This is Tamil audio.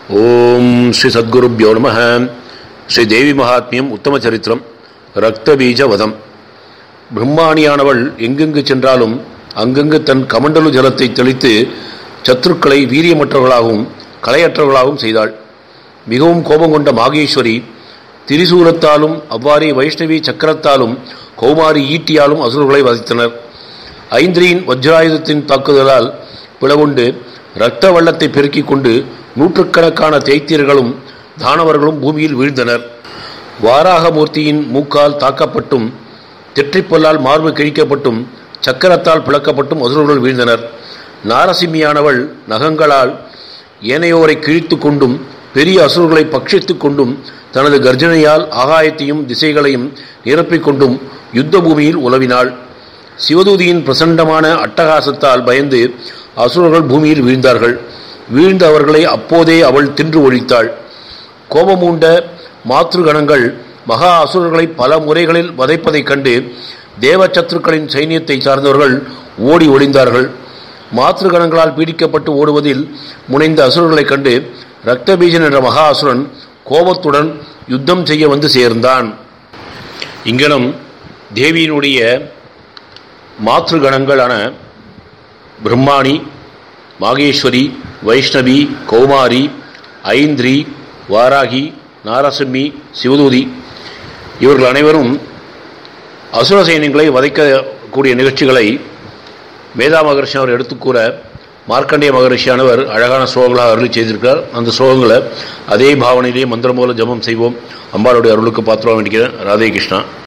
ஓம் ஸ்ரீ சத்குருப்யோ நம ஸ்ரீ தேவி மகாத்மியம் உத்தம சரித்திரம் ரக்தபீஜ வதம் பிரம்மாணியானவள் எங்கெங்கு சென்றாலும் அங்கங்கு தன் கமண்டலு ஜலத்தை தெளித்து சத்துருக்களை வீரியமற்றவர்களாகவும் கலையற்றவர்களாகவும் செய்தாள் மிகவும் கோபம் கொண்ட மாகேஸ்வரி திரிசூலத்தாலும் அவ்வாறே வைஷ்ணவி சக்கரத்தாலும் கௌமாரி ஈட்டியாலும் அசுரர்களை வதைத்தனர் ஐந்திரியின் வஜ்ராயுதத்தின் தாக்குதலால் பிளவுண்டு இரத்த வெள்ளத்தை பெருக்கிக் கொண்டு நூற்றுக்கணக்கான தேய்த்தியர்களும் தானவர்களும் பூமியில் வீழ்ந்தனர் வாராகமூர்த்தியின் மூக்கால் தாக்கப்பட்டும் தெற்றிப்பொல்லால் மார்பு கிழிக்கப்பட்டும் சக்கரத்தால் பிளக்கப்பட்டும் அசுரர்கள் வீழ்ந்தனர் நாரசிம்மியானவள் நகங்களால் ஏனையோரை கிழித்து கொண்டும் பெரிய அசுரர்களை பட்சித்துக் கொண்டும் தனது கர்ஜனையால் ஆகாயத்தையும் திசைகளையும் நிரப்பிக் கொண்டும் யுத்த பூமியில் உலவினாள் சிவதூதியின் பிரசண்டமான அட்டகாசத்தால் பயந்து அசுரர்கள் பூமியில் வீழ்ந்தார்கள் வீழ்ந்த அவர்களை அப்போதே அவள் தின்று ஒழித்தாள் கோபமூண்ட மாத்ருகணங்கள் மகா அசுரர்களை பல முறைகளில் வதைப்பதைக் கண்டு தேவச்சத்ருக்களின் சைன்யத்தை சார்ந்தவர்கள் ஓடி ஒளிந்தார்கள் மாத்ருகணங்களால் பீடிக்கப்பட்டு ஓடுவதில் முனைந்த அசுரர்களைக் கண்டு ரக்தபீஜன் என்ற மகா அசுரன் கோபத்துடன் யுத்தம் செய்ய வந்து சேர்ந்தான் இங்கனம் தேவியினுடைய மாத்ருகணங்களான பிரம்மாணி மாகேஸ்வரி வைஷ்ணவி கௌமாரி ஐந்திரி வாராகி நாரசிம்மி சிவதூதி இவர்கள் அனைவரும் அசுர சைன்யங்களை வதைக்கக்கூடிய நிகழ்ச்சிகளை வேதா மகர்ஷி அவர் எடுத்துக்கூற மார்க்கண்டேய மகரிஷியானவர் அழகான ஸ்லோகங்களாக அருளி செய்திருக்கிறார் அந்த ஸ்லோகங்களை அதே பாவனையிலே மந்திரம் மூலம் ஜபம் செய்வோம் அம்பாளுடைய அருளுக்கு பாத்திரம் வேண்டிக்கிறேன் ராதே கிருஷ்ணா